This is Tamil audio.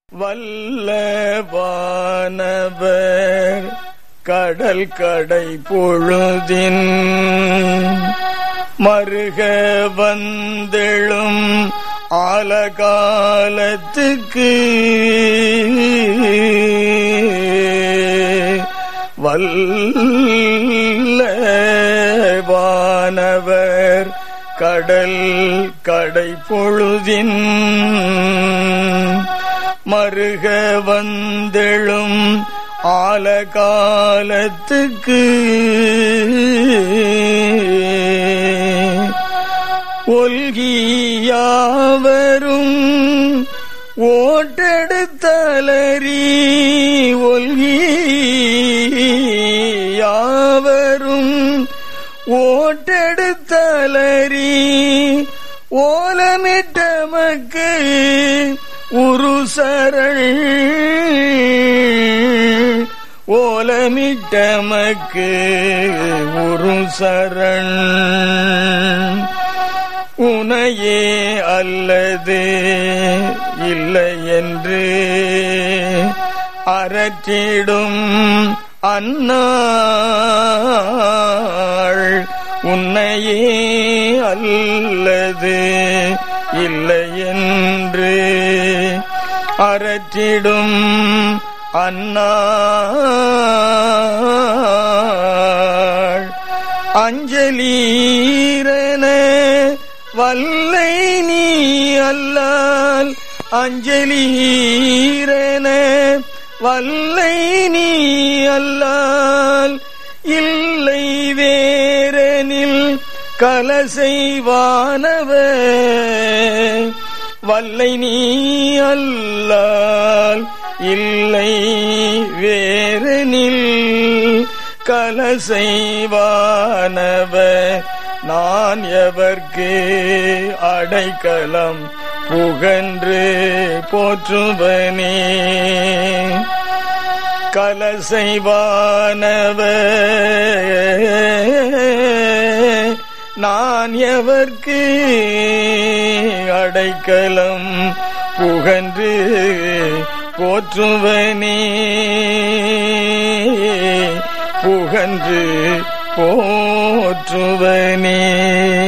வல்லவானவர் கடல் கடை பொழுதின் மருக வந்தெழும் ஆலகாலத்துக்கு வல்லவானவர் கடல் கடை பொழுதின் மருக வந்தெழும் ஆலகாலத்துக்கு ஒல்கியாவரும் ஓட்டெடுத்தலறி ஒல்கியாவரும் ஓட்டெடுத்தலறி ஓலமிட்டமக்கு உருசரள் ஓலமிட்டமக்கு உருசரண் உனையே அல்லது இல்லை என்று அரற்றிடும் அன்னாள் உன்னையே அல்லது இல்லை என்று அரற்றிடும் அன்னாள் அஞ்சலீரன வல்லை நீ அல்லால் அஞ்சலீரன வல்லை நீ அல்லால் இல்லை வேரனில் கலசைவானவ வல்லை நீ அல்லால் இல்லை வேரனில் கலசைவானவ நான் எவர்க்கு அடைக்கலம் புகன்று போற்றுவனே கலசைவானவ நான் எவர்க்கு அடைக்கலம் புகன்று போற்றுவனே புகன்று போற்றுவனே